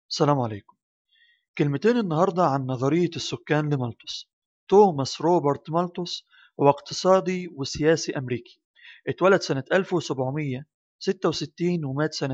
السلام عليكم كلمتين النهاردة عن نظرية السكان لمالتوس توماس روبرت مالتوس هو اقتصادي وسياسي أمريكي اتولد سنة 1766 ومات سنة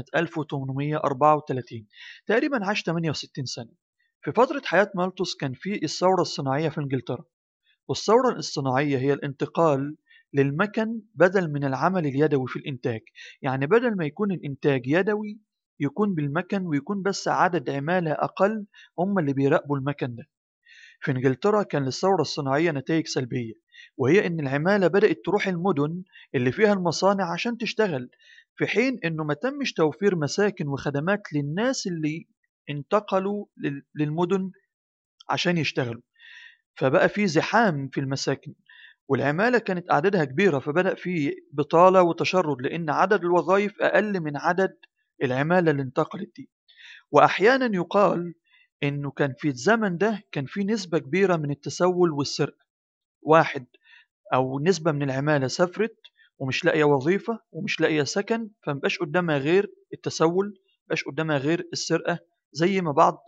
1834 تقريبا عاش 68 سنة في فترة حياة مالتوس كان في الثورة الصناعية في انجلترا والثورة الصناعية هي الانتقال للمكن بدل من العمل اليدوي في الإنتاج يعني بدل ما يكون الإنتاج يدوي يكون بالمكن ويكون بس عدد عمالة أقل هم اللي بيراقبوا المكن ده في انجلترا كان للثورة الصناعية نتائج سلبية وهي ان العمالة بدأت تروح المدن اللي فيها المصانع عشان تشتغل في حين انه ما تمش توفير مساكن وخدمات للناس اللي انتقلوا للمدن عشان يشتغلوا فبقى في زحام في المساكن والعمالة كانت أعدادها كبيرة فبدأ في بطالة وتشرد لأن عدد الوظائف أقل من عدد العمالة اللي انتقلت دي وأحيانا يقال إنه كان في الزمن ده كان في نسبة كبيرة من التسول والسرقة واحد أو نسبة من العمالة سافرت ومش لاقية وظيفة ومش لاقية سكن فمبقاش قدامها غير التسول مبقاش قدامها غير السرقة زي ما بعض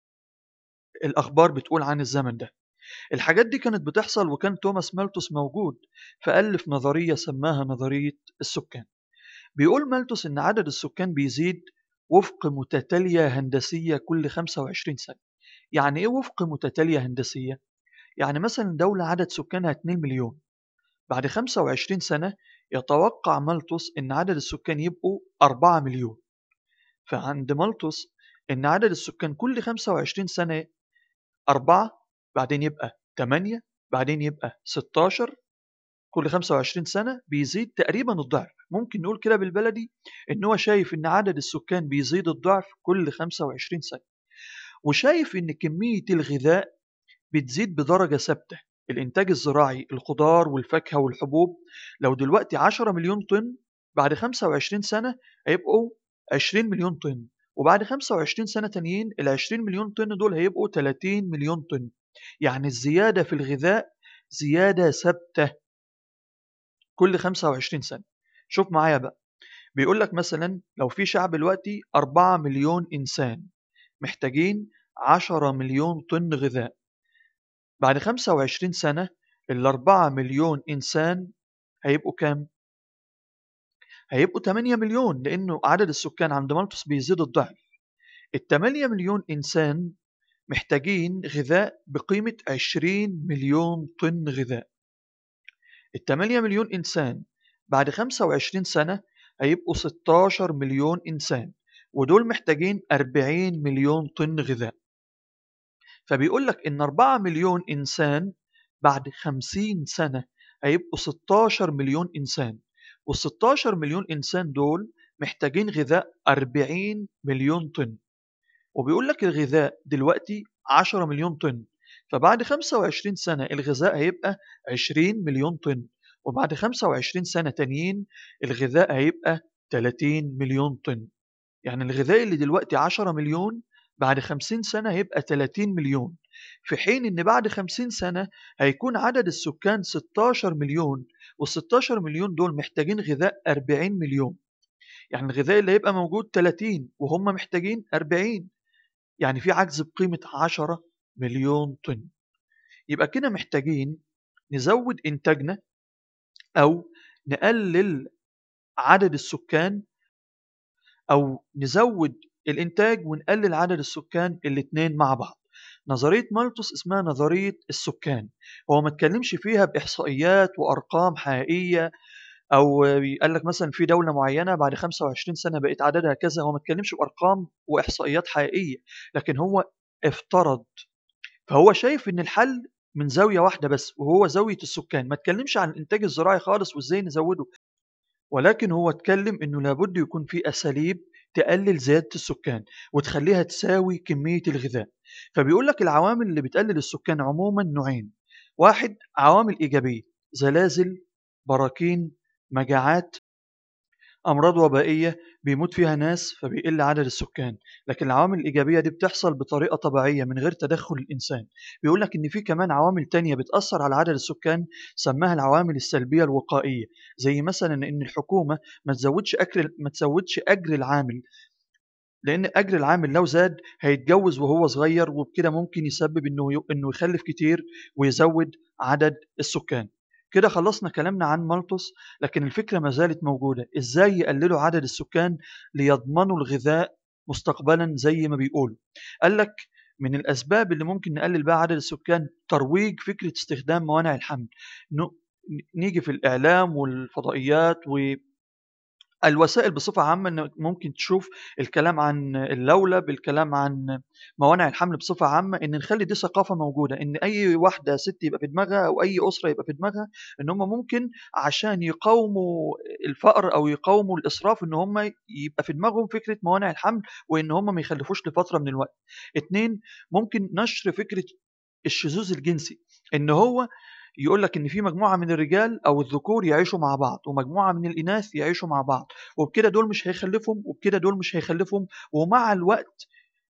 الأخبار بتقول عن الزمن ده الحاجات دي كانت بتحصل وكان توماس مالتوس موجود فألف نظرية سماها نظرية السكان بيقول مالتوس إن عدد السكان بيزيد وفق متتالية هندسية كل 25 سنة يعني إيه وفق متتالية هندسية؟ يعني مثلا دولة عدد سكانها 2 مليون بعد 25 سنة يتوقع مالتوس إن عدد السكان يبقوا 4 مليون فعند مالتوس إن عدد السكان كل 25 سنة 4 بعدين يبقى 8 بعدين يبقى 16 كل 25 سنة بيزيد تقريبا الضعف ممكن نقول كده بالبلدي ان هو شايف ان عدد السكان بيزيد الضعف كل 25 سنة وشايف ان كمية الغذاء بتزيد بدرجة ثابتة الانتاج الزراعي الخضار والفاكهة والحبوب لو دلوقتي 10 مليون طن بعد 25 سنة هيبقوا 20 مليون طن وبعد 25 سنة تانيين ال 20 مليون طن دول هيبقوا 30 مليون طن يعني الزيادة في الغذاء زيادة ثابتة كل 25 سنة شوف معايا بقى بيقول لك مثلا لو في شعب دلوقتي 4 مليون إنسان محتاجين 10 مليون طن غذاء بعد 25 سنة ال 4 مليون إنسان هيبقوا كام؟ هيبقوا 8 مليون لأنه عدد السكان عند مالتوس بيزيد الضعف ال 8 مليون إنسان محتاجين غذاء بقيمة 20 مليون طن غذاء ال 8 مليون إنسان بعد 25 سنة هيبقوا 16 مليون إنسان ودول محتاجين 40 مليون طن غذاء فبيقول لك إن 4 مليون إنسان بعد 50 سنة هيبقوا 16 مليون إنسان وال 16 مليون إنسان دول محتاجين غذاء 40 مليون طن وبيقول لك الغذاء دلوقتي 10 مليون طن فبعد 25 سنة الغذاء هيبقى 20 مليون طن وبعد 25 سنة تانيين الغذاء هيبقى 30 مليون طن يعني الغذاء اللي دلوقتي 10 مليون بعد 50 سنة هيبقى 30 مليون في حين ان بعد 50 سنة هيكون عدد السكان 16 مليون وال 16 مليون دول محتاجين غذاء 40 مليون يعني الغذاء اللي هيبقى موجود 30 وهم محتاجين 40 يعني في عجز بقيمة 10 مليون طن يبقى كده محتاجين نزود إنتاجنا أو نقلل عدد السكان أو نزود الإنتاج ونقلل عدد السكان الاتنين مع بعض نظرية مالتوس اسمها نظرية السكان هو ما اتكلمش فيها بإحصائيات وأرقام حقيقية أو قال لك مثلا في دولة معينة بعد 25 سنة بقت عددها كذا هو ما اتكلمش بأرقام وإحصائيات حقيقية لكن هو افترض فهو شايف إن الحل من زاوية واحدة بس وهو زاوية السكان ما اتكلمش عن الإنتاج الزراعي خالص وإزاي نزوده ولكن هو اتكلم إنه لابد يكون في أساليب تقلل زيادة السكان وتخليها تساوي كمية الغذاء فبيقول لك العوامل اللي بتقلل السكان عموما نوعين واحد عوامل إيجابية زلازل براكين مجاعات أمراض وبائية بيموت فيها ناس فبيقل عدد السكان لكن العوامل الإيجابية دي بتحصل بطريقة طبيعية من غير تدخل الإنسان بيقول لك إن في كمان عوامل تانية بتأثر على عدد السكان سماها العوامل السلبية الوقائية زي مثلا إن الحكومة ما تزودش أجر ما تزودش أجر العامل لان اجر العامل لو زاد هيتجوز وهو صغير وبكده ممكن يسبب انه انه يخلف كتير ويزود عدد السكان كده خلصنا كلامنا عن مالطس لكن الفكرة ما زالت موجودة ازاي يقللوا عدد السكان ليضمنوا الغذاء مستقبلا زي ما بيقولوا قال لك من الأسباب اللي ممكن نقلل بها عدد السكان ترويج فكرة استخدام موانع الحمل نيجي في الإعلام والفضائيات و الوسائل بصفة عامة إنك ممكن تشوف الكلام عن اللولب الكلام عن موانع الحمل بصفة عامة إن نخلي دي ثقافة موجودة إن أي واحدة ست يبقى في دماغها أو أي أسرة يبقى في دماغها إن هم ممكن عشان يقاوموا الفقر أو يقاوموا الإسراف إن هم يبقى في دماغهم فكرة موانع الحمل وإن هم ما يخلفوش لفترة من الوقت. اتنين ممكن نشر فكرة الشذوذ الجنسي إن هو يقول لك ان في مجموعه من الرجال او الذكور يعيشوا مع بعض ومجموعه من الاناث يعيشوا مع بعض وبكده دول مش هيخلفهم وبكده دول مش هيخلفهم ومع الوقت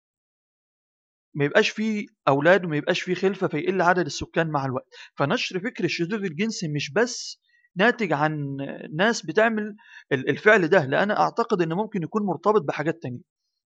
ما يبقاش فيه اولاد وما يبقاش فيه خلفه فيقل عدد السكان مع الوقت فنشر فكر الشذوذ الجنسي مش بس ناتج عن ناس بتعمل الفعل ده لأن أعتقد إن ممكن يكون مرتبط بحاجات تانية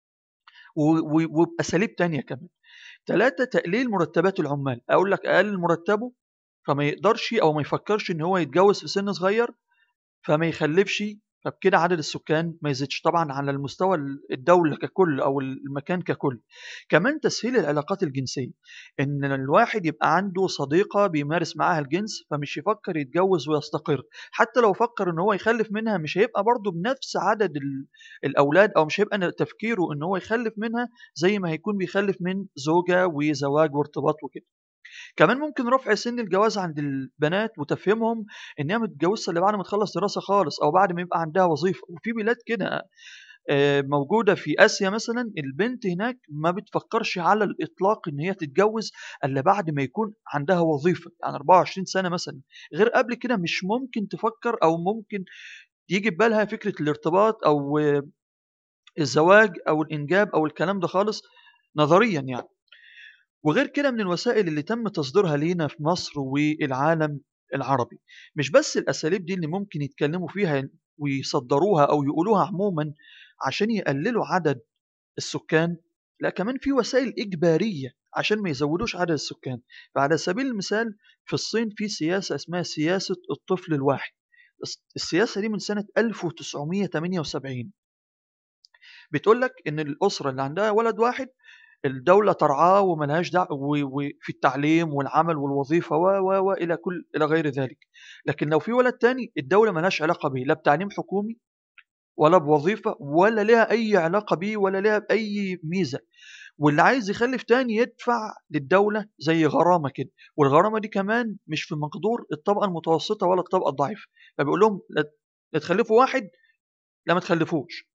وبأساليب تانية كمان ثلاثة تقليل مرتبات العمال أقول لك أقلل مرتبه فما يقدرش او ما يفكرش ان هو يتجوز في سن صغير فما يخلفش فبكده عدد السكان ما يزيدش طبعا على المستوى الدولة ككل أو المكان ككل كمان تسهيل العلاقات الجنسية إن الواحد يبقى عنده صديقة بيمارس معاها الجنس فمش يفكر يتجوز ويستقر حتى لو فكر إن هو يخلف منها مش هيبقى برضه بنفس عدد الأولاد أو مش هيبقى تفكيره إن هو يخلف منها زي ما هيكون بيخلف من زوجة وزواج وارتباط وكده كمان ممكن رفع سن الجواز عند البنات وتفهيمهم ان هي ما تتجوزش الا بعد ما تخلص دراسه خالص او بعد ما يبقى عندها وظيفه وفي بلاد كده موجوده في اسيا مثلا البنت هناك ما بتفكرش على الاطلاق ان هي تتجوز الا بعد ما يكون عندها وظيفه يعني 24 سنه مثلا غير قبل كده مش ممكن تفكر او ممكن يجي ببالها فكره الارتباط او الزواج او الانجاب او الكلام ده خالص نظريا يعني وغير كده من الوسائل اللي تم تصديرها لينا في مصر والعالم العربي مش بس الأساليب دي اللي ممكن يتكلموا فيها ويصدروها أو يقولوها عموما عشان يقللوا عدد السكان لا كمان في وسائل إجبارية عشان ما يزودوش عدد السكان فعلى سبيل المثال في الصين في سياسة اسمها سياسة الطفل الواحد السياسة دي من سنة 1978 بتقول لك إن الأسرة اللي عندها ولد واحد الدولة ترعاه وملهاش دعوة وفي التعليم والعمل والوظيفة و و و إلى كل إلى غير ذلك لكن لو في ولد تاني الدولة ملهاش علاقة به لا بتعليم حكومي ولا بوظيفة ولا لها أي علاقة به ولا لها بأي ميزة واللي عايز يخلف تاني يدفع للدولة زي غرامة كده والغرامة دي كمان مش في مقدور الطبقة المتوسطة ولا الطبقة الضعيفة فبيقول لهم لا تخلفوا واحد لا ما تخلفوش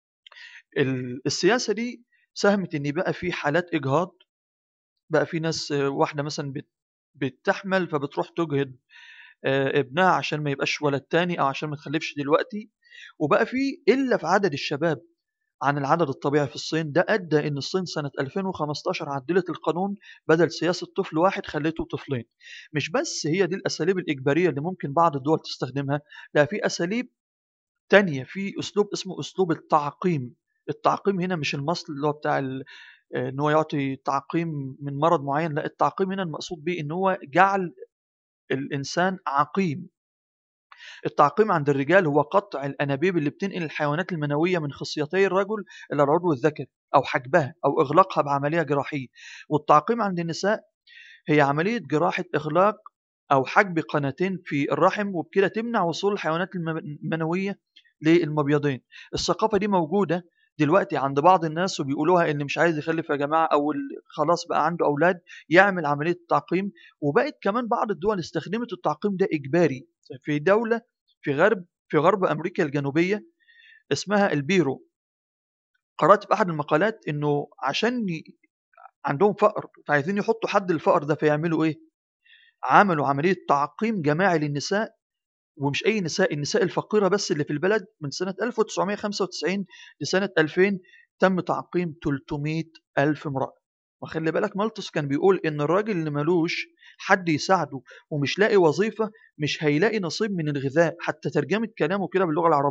السياسة دي ساهمت ان بقى في حالات اجهاض بقى في ناس واحده مثلا بتحمل فبتروح تجهض ابنها عشان ما يبقاش ولد تاني او عشان ما تخلفش دلوقتي وبقى في الا في عدد الشباب عن العدد الطبيعي في الصين ده ادى ان الصين سنه 2015 عدلت القانون بدل سياسه طفل واحد خليته طفلين مش بس هي دي الاساليب الاجباريه اللي ممكن بعض الدول تستخدمها لا في اساليب تانية في اسلوب اسمه اسلوب التعقيم التعقيم هنا مش المصل اللي هو بتاع ان هو يعطي تعقيم من مرض معين لا التعقيم هنا المقصود به ان هو جعل الانسان عقيم التعقيم عند الرجال هو قطع الانابيب اللي بتنقل الحيوانات المنويه من خصيتي الرجل الى العضو الذكري او حجبها او اغلاقها بعمليه جراحيه والتعقيم عند النساء هي عمليه جراحه اغلاق او حجب قناتين في الرحم وبكده تمنع وصول الحيوانات المنويه للمبيضين الثقافه دي موجوده دلوقتي عند بعض الناس وبيقولوها ان مش عايز يخلف يا جماعه او خلاص بقى عنده اولاد يعمل عمليه تعقيم وبقت كمان بعض الدول استخدمت التعقيم ده اجباري في دوله في غرب في غرب امريكا الجنوبيه اسمها البيرو قرات في احد المقالات انه عشان عندهم فقر فعايزين يحطوا حد للفقر ده فيعملوا ايه عملوا عمليه تعقيم جماعي للنساء ومش أي نساء النساء الفقيرة بس اللي في البلد من سنة 1995 لسنة 2000 تم تعقيم 300 ألف امرأة وخلي بالك مالتوس كان بيقول إن الراجل اللي ملوش حد يساعده ومش لاقي وظيفة مش هيلاقي نصيب من الغذاء حتى ترجمة كلامه كده باللغة العربية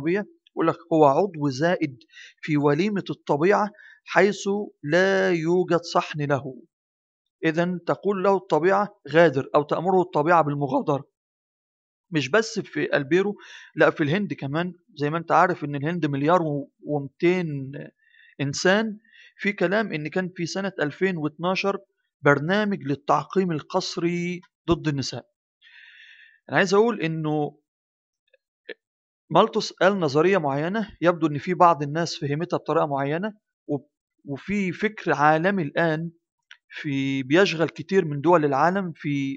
يقول لك هو عضو زائد في وليمة الطبيعة حيث لا يوجد صحن له إذا تقول له الطبيعة غادر أو تأمره الطبيعة بالمغادرة مش بس في البيرو لا في الهند كمان زي ما انت عارف ان الهند مليار و200 انسان في كلام ان كان في سنة 2012 برنامج للتعقيم القسري ضد النساء انا عايز اقول انه مالتوس قال نظرية معينة يبدو ان في بعض الناس فهمتها بطريقة معينة وفي فكر عالمي الآن في بيشغل كتير من دول العالم في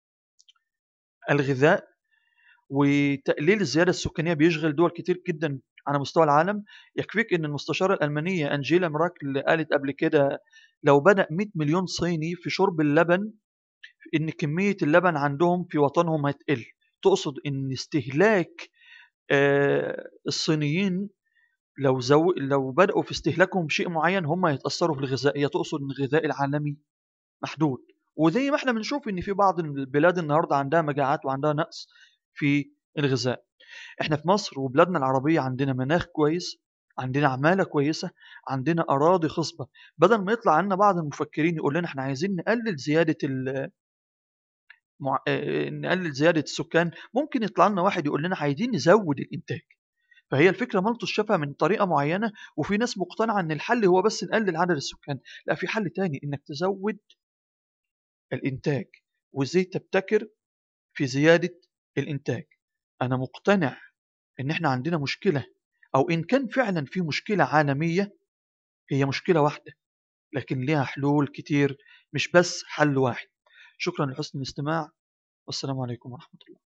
الغذاء وتقليل الزيادة السكانية بيشغل دول كتير جدا على مستوى العالم يكفيك ان المستشارة الألمانية أنجيلا مراكل قالت قبل كده لو بدأ 100 مليون صيني في شرب اللبن ان كمية اللبن عندهم في وطنهم هتقل تقصد ان استهلاك آه الصينيين لو زو... لو بدأوا في استهلاكهم شيء معين هم يتأثروا في الغذاء هي تقصد ان الغذاء العالمي محدود وزي ما احنا بنشوف ان في بعض البلاد النهارده عندها مجاعات وعندها نقص في الغذاء احنا في مصر وبلادنا العربية عندنا مناخ كويس عندنا عمالة كويسة عندنا أراضي خصبة بدل ما يطلع عنا بعض المفكرين يقول لنا احنا عايزين نقلل زيادة ال مع... نقلل زيادة السكان ممكن يطلع لنا واحد يقول لنا عايزين نزود الإنتاج فهي الفكرة مالتوس شافها من طريقة معينة وفي ناس مقتنعة ان الحل هو بس نقلل عدد السكان لا في حل تاني انك تزود الإنتاج وازاي تبتكر في زيادة الإنتاج أنا مقتنع إن إحنا عندنا مشكلة أو إن كان فعلا في مشكلة عالمية هي مشكلة واحدة لكن لها حلول كتير مش بس حل واحد شكرا لحسن الاستماع والسلام عليكم ورحمة الله